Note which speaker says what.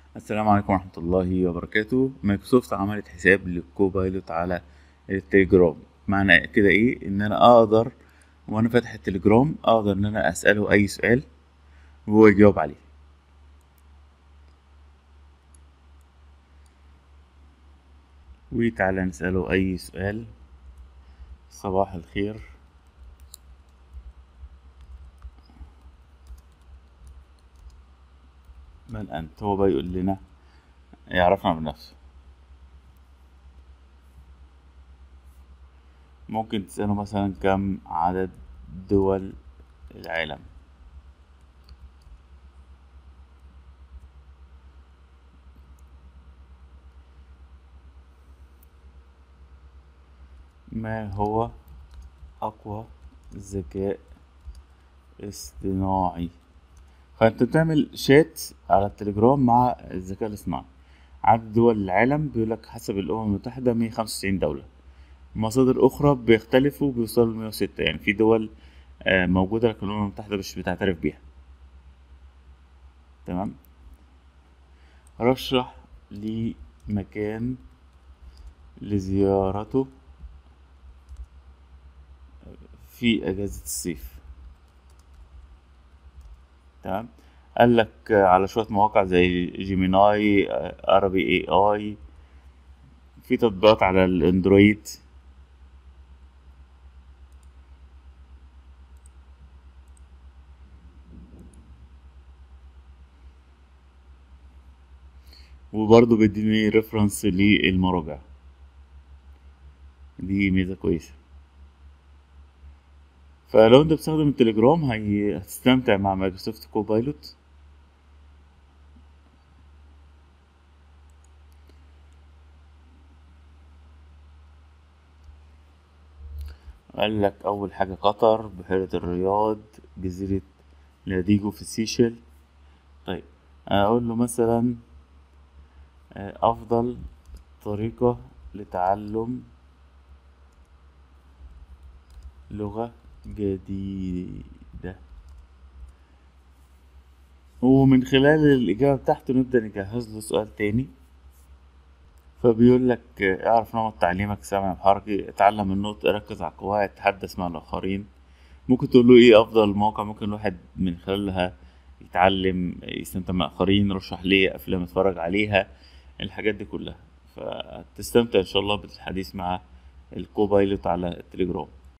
Speaker 1: السلام عليكم ورحمة الله وبركاته مايكروسوفت عملت حساب للكوبايلوت على التليجرام معنى كده ايه ان انا اقدر وانا فاتح التليجرام اقدر ان انا اسأله اي سؤال وهو يجاوب عليه وتعالى نسأله اي سؤال صباح الخير من انت هو بقى يقول لنا يعرفنا بنفسه ممكن تسأله مثلا كم عدد دول العالم ما هو أقوى ذكاء اصطناعي فأنت بتعمل شات على التليجرام مع الذكاء الاصطناعي عدد دول العالم بيقولك حسب الأمم المتحدة مية خمسة وتسعين دولة مصادر أخرى بيختلفوا بيوصلوا لمية وستة يعني في دول آه، موجودة لكن الأمم المتحدة مش بتعترف بيها تمام رشح لي مكان لزيارته في أجازة الصيف تمام قال لك على شوية مواقع زي جيميناي عربي اي اي في تطبيقات على الاندرويد وبرضه بيديني ريفرنس للمراجع دي ميزة كويسة فلو انت بتستخدم التليجرام هي- هتستمتع مع مايكروسوفت كوبايلوت قال لك أول حاجة قطر بحيرة الرياض جزيرة لاديجو في السيشل طيب أقول له مثلا آه، أفضل طريقة لتعلم لغة جديدة ومن خلال الإجابة بتاعته نبدأ نجهز له سؤال تاني فبيقول لك آه، اعرف نمط تعليمك سمع حركي اتعلم النطق ركز على القواعد تحدث مع الآخرين ممكن تقول له ايه أفضل موقع ممكن الواحد من خلالها يتعلم يستمتع مع الآخرين رشح لي أفلام اتفرج عليها الحاجات دي كلها فتستمتع إن شاء الله بالحديث مع الكوبايلوت على التليجرام